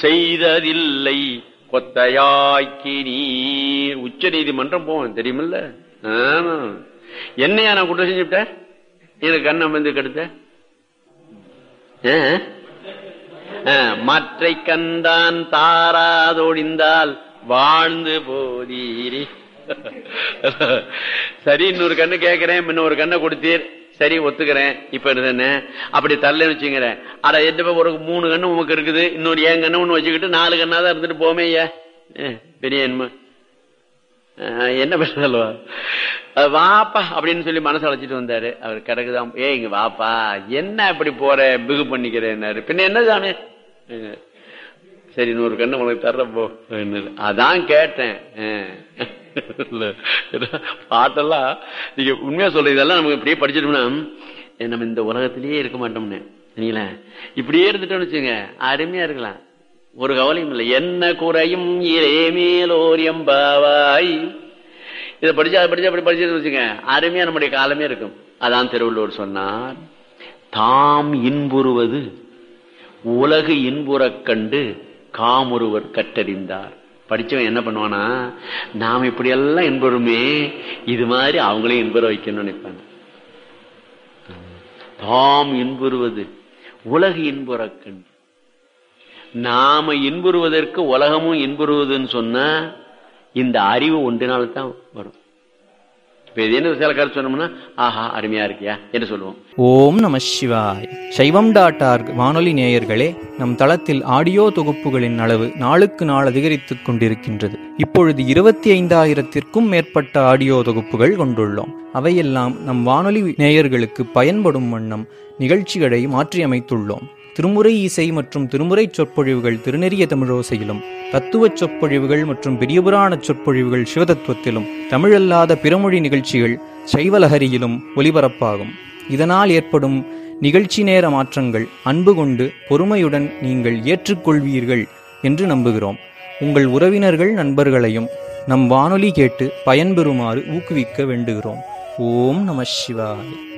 செய்ததில்லை கொத்தையாக்கி நீர் உச்ச நீதிமன்றம் போவோம் தெரியுமில்ல ஆமா. என்னையா நான் குற்றம் செஞ்சுட்டேன் எனக்கு கண்ணம் வந்து கெடுத்த ஆ? ஆ, மற்றை கண்டான் தாராதொழிந்தால் வாழ்ந்து போதீரி சரி இன்னொரு கண்ணு கேட்கிறேன் இன்னொரு கண்ணை கொடுத்தீர் சரி ஒத்துக்கிறேன் இப்ப என்ன அப்படி தரலன்னு வச்சுக்கிறேன் அட எட்டு ஒரு மூணு கண்ணு உமக்கு இருக்குது இன்னொரு ஏன் கண்ணு ஒண்ணு வச்சுக்கிட்டு நாலு கண்ணா தான் இருந்துட்டு போமே ஐயா ஏ, பெரிய என்மை ஆஹ் என்ன பேசுறல்வா வாப்பா அப்படின்னு சொல்லி மனசு அழைச்சிட்டு வந்தாரு அவர் கிடக்குதான் ஏய் இங்க வாப்பா என்ன இப்படி போற பிகு பண்ணிக்கிறேன்னாரு பின்ன என்ன சாமி அஹ் சரி நூறு கண்ணு உனக்கு தர்றேன் போ என்னது. அதான் கேட்டேன் அஹ். இல்ல, பாட்டெல்லாம் நீங்க உண்மையா சொல்ற இதெல்லாம் நமக்கு இப்படியே படிச்சிட்டோம்னா ஏ, நம்ம இந்த உலகத்திலேயே இருக்க மாட்டோம்னு சரிங்களா இப்படியே இருந்துட்டோம்னு வச்சுங்க அருமையா இருக்கலாம் ஒரு கவலையும் இல்லை என்ன குறையும் இறைமேலோர் எம்பாவாய் இதை படிச்சா அதை படிச்சா அப்படி படிச்சு வச்சுங்க அருமையா நம்முடைய காலமே இருக்கும் அதான் திருவள்ளுவர் சொன்னார் தாம் இன்புறுவது உலகு இன்புறக் கண்டு காமொருவர் கற்றறிந்தார் படிச்சவன் என்ன பண்ணுவானா நாம் இப்படி எல்லாம் இன்புறுமே இது மாதிரி அவங்களையும் இன்புற வைக்கணும்னு நினைப்பாங்க தாம் இன்புறுவது உலகு இன்புறக் கண்டு நாம இன்புறுவதற்கு உலகமும் இன்புறுவதுன்னு சொன்னா இந்த அறிவு ஒன்றினால் தான் வரும் இப்ப இது என்ன சில கருத்து சொன்னோம்னா ஆஹா அருமையா இருக்கியா என்று சொல்லுவோம் ஓம் நம சிவாய் சைவம் டாட் ஆர்க் வானொலி நேயர்களே நம் தளத்தில் ஆடியோ தொகுப்புகளின் அளவு நாளுக்கு நாள் அதிகரித்துக் கொண்டிருக்கின்றது இப்பொழுது இருபத்தி ஐந்தாயிரத்திற்கும் மேற்பட்ட ஆடியோ தொகுப்புகள் கொண்டுள்ளோம் அவையெல்லாம் நம் வானொலி நேயர்களுக்கு பயன்படும் வண்ணம் நிகழ்ச்சிகளை மாற்றியமைத்துள்ளோம் திருமுறை இசை மற்றும் திருமுறை சொற்பொழிவுகள் திருநெறிய தமிழோசையிலும் தத்துவச் சொற்பொழிவுகள் மற்றும் பெரியபுராண சொற்பொழிவுகள் சிவதத்துவத்திலும் தமிழல்லாத பிறமொழி நிகழ்ச்சிகள் சைவலஹரியிலும் ஒலிபரப்பாகும் இதனால் ஏற்படும் நிகழ்ச்சி நேர மாற்றங்கள் அன்பு கொண்டு பொறுமையுடன் நீங்கள் ஏற்றுக்கொள்வீர்கள் என்று நம்புகிறோம் உங்கள் உறவினர்கள் நண்பர்களையும் நம் வானொலி கேட்டு பயன்பெறுமாறு ஊக்குவிக்க வேண்டுகிறோம் ஓம் நம சிவாய்